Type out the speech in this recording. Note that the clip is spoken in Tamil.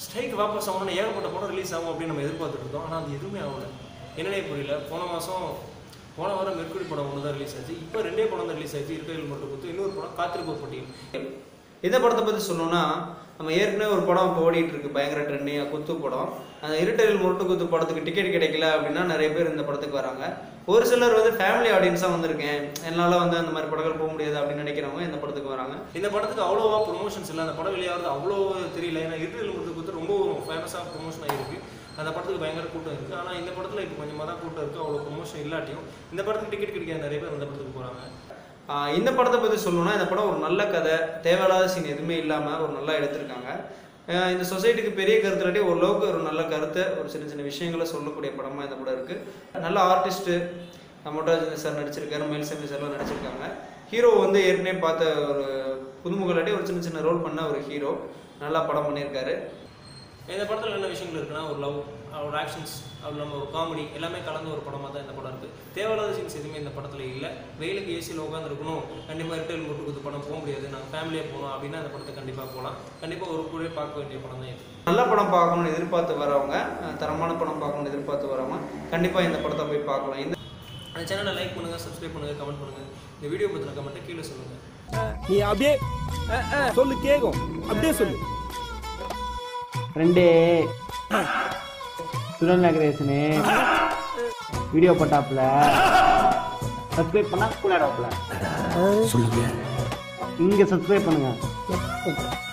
ஸ்ட்ரைக் வாபஸ் ஆகணும் ஏகப்பட்ட படம் ரிலீஸ் ஆகும் அப்படின்னு நம்ம எதிர்பார்த்துட்டு இருந்தோம் ஆனால் அது எதுவுமே ஆகல என்னன்னே புரியல போன மாதம் போன வாரம் மெர்க்குரி படம் ஒன்று தான் ரிலீஸ் ஆச்சு இப்போ ரெண்டே படம் தான் ரிலீஸ் ஆச்சு இருக்கையில் மட்டும் கொடுத்து இன்னொரு படம் காத்திருப்போர் பட்டியல் இந்த படத்தை பற்றி சொல்லணும்னா நம்ம ஏற்கனவே ஒரு படம் இப்போ ஓடிட்டு இருக்கு பயங்கர ட்ரெண்டிங்காக குத்து படம் அந்த இருட்டரில் முரட்டு குத்து படத்துக்கு டிக்கெட் கிடைக்கல அப்படின்னா நிறைய பேர் இந்த படத்துக்கு வராங்க ஒரு சிலர் வந்து ஃபேமிலி ஆடியன்ஸாக வந்திருக்கேன் என்னால் வந்து அந்த மாதிரி படங்கள் போக முடியாது அப்படின்னு நினைக்கிறவங்க இந்த படத்துக்கு வராங்க இந்த படத்துக்கு அவ்வளோவா ப்ரொமோஷன்ஸ் இல்லை அந்த படம் வெளியாகிறது அவ்வளோ தெரியல ஏன்னா இருட்டில் மட்டும் கொடுத்து ரொம்ப ஃபேமஸாக ப்ரொமோஷன் ஆகிருக்கு அந்த படத்துக்கு பயங்கர கூட்டம் இருக்குது ஆனால் இந்த படத்தில் இப்போ கொஞ்சமாக தான் கூட்டம் இருக்குது அவ்வளோ ப்ரொமோஷன் இல்லாட்டியும் இந்த படத்துக்கு டிக்கெட் கிடைக்காத நிறைய பேர் அந்த படத்துக்கு போகிறாங்க ஆஹ் இந்த படத்தை பற்றி சொல்லணும்னா இந்த படம் ஒரு நல்ல கதை தேவையில்லாத சீன் எதுவுமே இல்லாமல் ஒரு நல்லா எடுத்திருக்காங்க ஆஹ் இந்த சொசைட்டிக்கு பெரிய கருத்துலாட்டி ஓரளவுக்கு ஒரு நல்ல கருத்தை ஒரு சின்ன சின்ன விஷயங்களை சொல்லக்கூடிய படமாக இந்த படம் இருக்குது நல்ல ஆர்டிஸ்ட்டு மொட்டாஜ் சார் நடிச்சிருக்காரு மேல்சாமி சார்லாம் நடிச்சிருக்காங்க ஹீரோ வந்து ஏற்கனவே பார்த்த ஒரு புதுமுகலாட்டி ஒரு சின்ன சின்ன ரோல் பண்ண ஒரு ஹீரோ நல்லா படம் பண்ணியிருக்காரு இந்த படத்தில் என்ன விஷயங்கள் இருக்குன்னா ஒரு லவ் ஒரு ஆக்ஷன்ஸ் அது நம்ம ஒரு காமெடி எல்லாமே கலந்த ஒரு படமாக தான் இந்த படம் இருக்குது தேவையில்லாத சீன்ஸ் எதுவுமே இந்த படத்தில் இல்லை வெயிலுக்கு ஏசியில் உட்காந்துருக்கணும் கண்டிப்பாக ரிட்டைல் முட்டு கொடுத்து படம் போக முடியாது நாங்கள் ஃபேமிலியாக போகணும் அப்படின்னா அந்த படத்தை கண்டிப்பாக போகலாம் கண்டிப்பாக ஒரு கூட பார்க்க வேண்டிய படம் தான் இது நல்ல படம் பார்க்கணும்னு எதிர்பார்த்து வரவங்க அஹ் தரமான படம் பார்க்கணும்னு எதிர்பார்த்து வரவங்க கண்டிப்பாக இந்த படத்தை போய் பார்க்கலாம் இந்த அந்த சேனலை லைக் பண்ணுங்கள் சப்ஸ்கிரைப் பண்ணுங்கள் கமெண்ட் பண்ணுங்கள் இந்த வீடியோ பற்றின கமெண்ட்டை கீழே சொல்லுங்கள் நீ அப்படியே அஹ், அஹ், சொல்லு கேக்கும் அப்படியே சொல்லு ஃப்ரெண்டு சுரன் நகரேசனு வீடியோ போட்டாப்புல சப்ஸ்கிரைப் பண்ணா கூலாடாப்புல சொல்லுங்க இங்க சப்ஸ்கிரைப் பண்ணுங்க